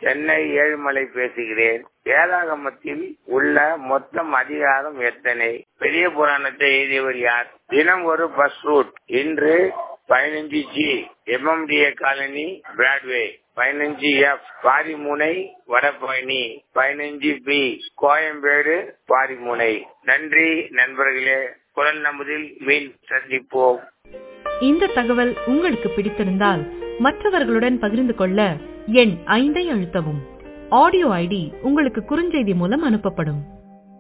சென்னை ஏழுமலை பேசுகிறேன் வேதாகமத்தில் உள்ள மொத்தம் அதிகாரம் எத்தனை பெரிய புராணத்தை எழுதியவர் யார் தினம் ஒரு பஸ் ரூட் இன்று பதினஞ்சு ஜி எம்எம்டிஏ காலனி பிராட்வே பதினஞ்சு எஃப் பாரிமுனை வடபழனி பதினஞ்சு பி கோயம்பேடு பாரிமுனை நன்றி நண்பர்களே குரல் நமதில் மீன் சந்திப்போம் இந்த தகவல் உங்களுக்கு பிடித்திருந்தால் மற்றவர்களுடன் பகிர்ந்து கொள்ள எண் ஐந்தை அழுத்தவும் ஆடியோ ஐடி உங்களுக்கு குறுஞ்செய்தி மூலம் அனுப்பப்படும்